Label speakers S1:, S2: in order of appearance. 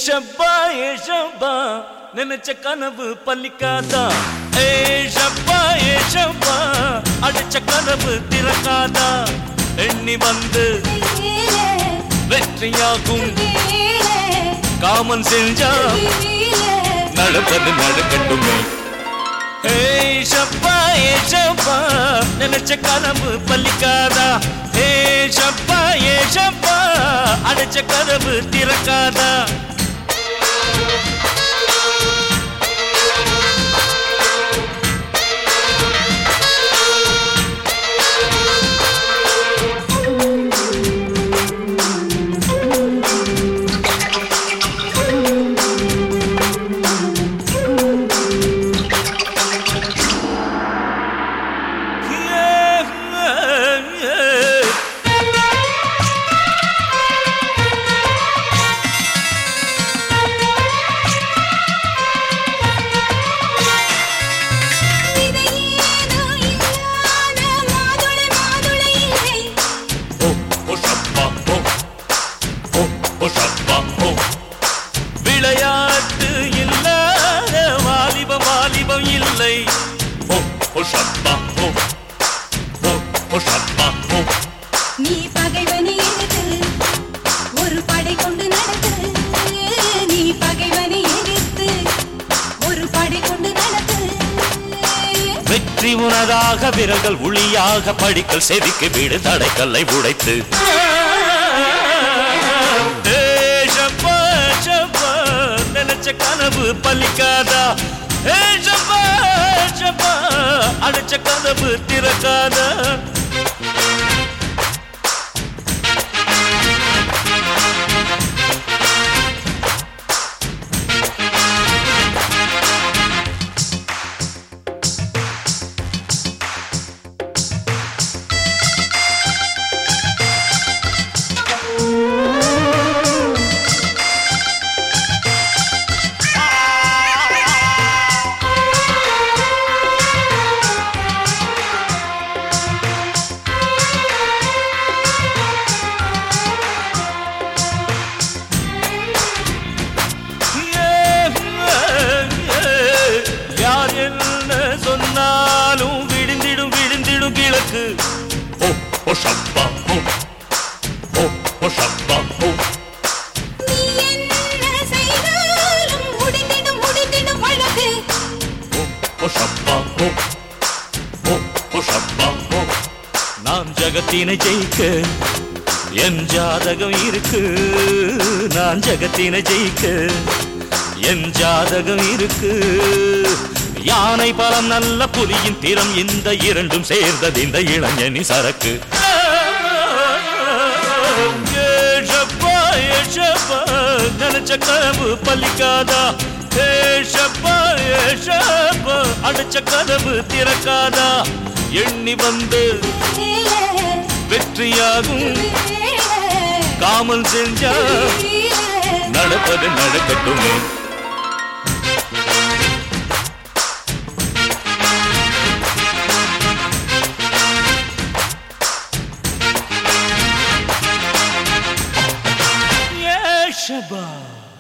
S1: ஷப்பா ஏ ஷப்பா நினைச்ச கனவு பலிக்காதா ஏ ஷப்பா ஏ ஷப்பா அடிச்ச கனவு திறக்காதா எண்ணி வந்து வெற்றியாகும் காமன் செஞ்சா நடப்பது நடக்கட்டுமே ஏய் ஷப்பா ஏ ஷப்பா நினைச்ச கனவு பலிக்காதா ஏ ஷப்பா ஏ ஷப்பா அடைச்ச கதவு திறக்காதா ஓ ஓ ஷப்பா ஓ ஓ ஓ ஷப்பா ஓ விளையாட்டு இல்லாத வாலிபம் வாலிபம் இல்லை ஓ ஓ ஷப்பா ஓ ஓ ஓ ஷப்பா ஓ
S2: நீ பகைவனை எதிர்த்து ஒரு படை கொண்டு நடத்து நீ பகைவனை எதிர்த்து ஒரு படை கொண்டு நடத்து
S1: வெற்றி உனதாக விரல்கள் ஒளியாக படிக்கல் செதுக்கி விடு தடைக்கல்லை உடைத்து ஏய் ஷப்பா, ஷப்பா, நினைச்ச கனவு பலிக்காதா ஏய் ஷப்பா, ஷப்பா, அடைச்ச கனவு திறக்காதா யார் என்ன சொன்னாலும் விடுந்திடும் விடுந்திடும் கிழக்கு ஓ ஓ ஷப்பா ஓ ஓ ஓ ஷப்பா ஓ
S2: நீ என்ன செய்தாலும் முடிந்திடும் முடிந்திடும் வழக்கு
S1: ஓ ஓ ஷப்பா ஓ ஓ ஓ ஷப்பா ஓ நான் ஜகத்தினை ஜெயிக்க என் ஜாதகம் இருக்கு நான் ஜகத்தினை ஜெயிக்க என் ஜாதகம் இருக்கு யானை பலம் நல்ல புலியின் திறம் இந்த இரண்டும் சேர்ந்தது இந்த இளைஞனி சரக்கு ஏஷப்பா, ஏஷப்பா, நினைச்ச கனவு பலிக்காதா ஏஷப்பா, ஏஷப்பா, அடைச்ச கதவு திறக்காதா எண்ணி வந்து வெற்றியாகும் காமல் செஞ்சா நடப்பது நடக்கட்டுமே ஏஷபா